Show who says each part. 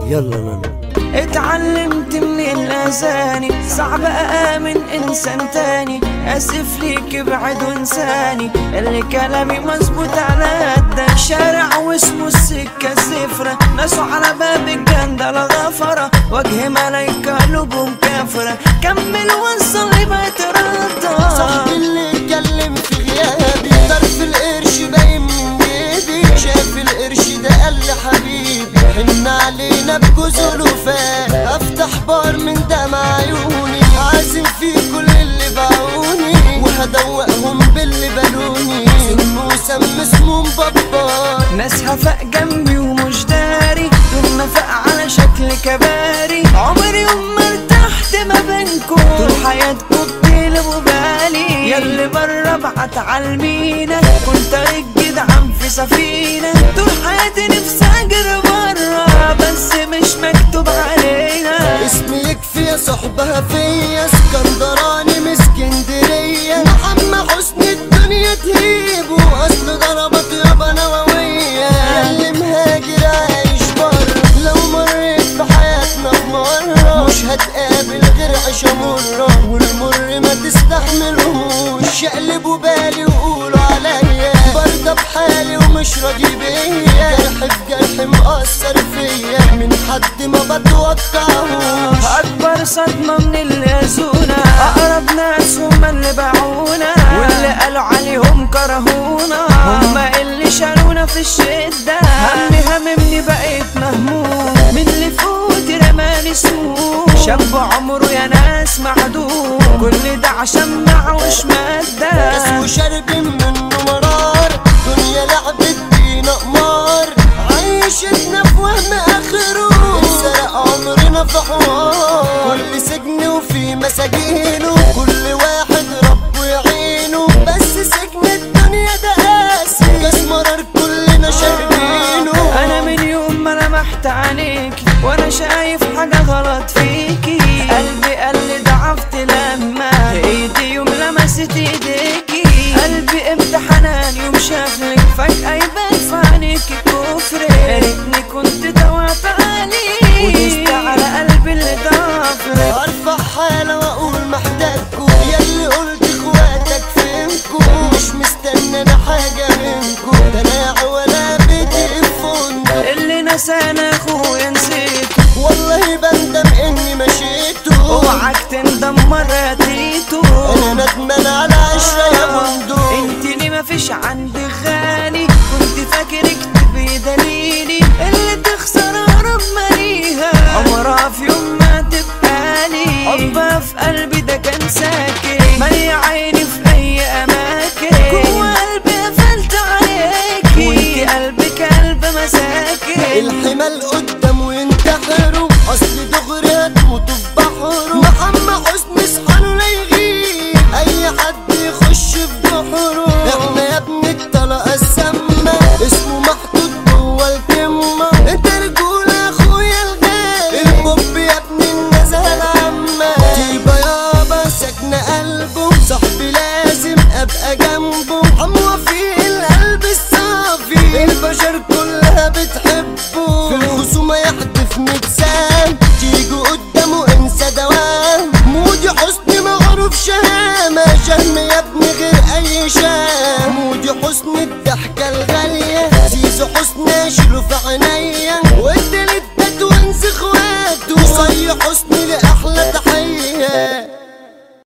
Speaker 1: يلا نانا
Speaker 2: اتعلمت من الأذاني صعب أآمن إنسان تاني أسف ليك ابعد وانساني اللي كلامي مظبوط على قدك شارع واسمه السكة الزفرة ناسه على باب الجندلة غفرة وجه ملايكة قلوبهم كافرة كمل وصل لي بقيت
Speaker 3: صاحبي اللي اتكلم في غيابي طرف القرش باين من جيبي شاف القرش ده قال لي حبيبي حن علينا بجوز الوفاء افتح بار من دمع عيوني عازم في كل اللي باعوني وهدوقهم باللي بالوني سمو سم اسمه مببر
Speaker 2: ناس هفاء جنبي ومش داري دول نفاق على شكل كباري عمري يوم ما ارتحت ما بينكم طول حياتكم بتقلبوا بالي ياللي بره ابعت عالمينا كنت الجدعان في سفينة طول حياتي نفسي اجري بره بس مش مكتوب علينا
Speaker 3: اسمي يكفي صحبها فيا اسكندراني من اسكندرية محمد حسني الدنيا تهيبه اصل ضربت يابا نووية اللي مهاجر عايش بره لو مريت في حياتنا في مرة مش هتقابل غير عيشة مرة والمر ما تستحملهوش شقلبوا بالي وقولوا عليا برضه بحالي ومش راضي بيا جرح في جرح مأثر فيا من حد ما بتوقعهوش
Speaker 2: اكبر صدمة من اللي يزونا اقرب ناس هم اللي باعونا واللي قالوا عليهم كرهونا هم اللي شالونا في الشدة همي هممني بقيت مهموم من اللي فوت رماني سموم شاب عمره يا ناس معدوم كل ده عشان معوش
Speaker 3: كاس
Speaker 2: مادة
Speaker 3: وشرب منه مرار دنيا لعبت بينا قمار عيشتنا في وهم اخره انسرق عمرنا في حوار كل سجن وفي مساجينه كل واحد ربه يعينه بس سجن الدنيا ده قاسي كاس مرار كلنا شاربينه
Speaker 2: انا من يوم ما لمحت عينيكي وانا شايف حاجة غلط فيكي قلبي قال لي ضعفت لما ايدي يوم لمست ايديكي قلبي امتحنان يوم شافلك فجأة يبان في عينيكي كفر يا ريتني كنت دوعت عليك ودست على قلبي اللي ضعفلك
Speaker 3: ارفع حالة واقول محتاجكم ياللي قلت اخواتك فينكم مش مستنى انا حاجة منكم دلع ولا بتليفون
Speaker 2: اللي نسانا اخويا نسيته
Speaker 3: والله بندم اني مشيته
Speaker 2: اوعك تندم مرة تيتو
Speaker 3: انا ندمان على عشرة يا مندوب
Speaker 2: انت ليه مفيش عندي غالي كنت فاكرك تبقي دليلي اللي تخسر اقرب ماليها عمرها في يوم ما تبقى لي حبها في قلبي ده كان ساكن مالي عيني في اي اماكن جوا قلبي قفلت عليكي وانت قلبك قلب مساكن
Speaker 3: الحمال قدام وينتحروا اصل دغري هتموتوا في بحره محمد حسني صحانه لا يغيب اي حد يخش في بحره احنا يا ابني الطلقه السامه اسمه محطوط جوه الكمه انت رجوله يا اخويا الغالي البوب يا ابني النزهه العامه طيبه يابا ساكنه قلبه صاحبي لازم ابقى جنبه حموه في القلب الصافي البشر كلها بتحبه في الخصومة يحدف متسام تيجوا قدامه انسى دوام مودي حسني معروف شهامة شهم يا ابني غير اي شام مودي حسني الضحكة الغالية زيزو حسني اشيله في عينيا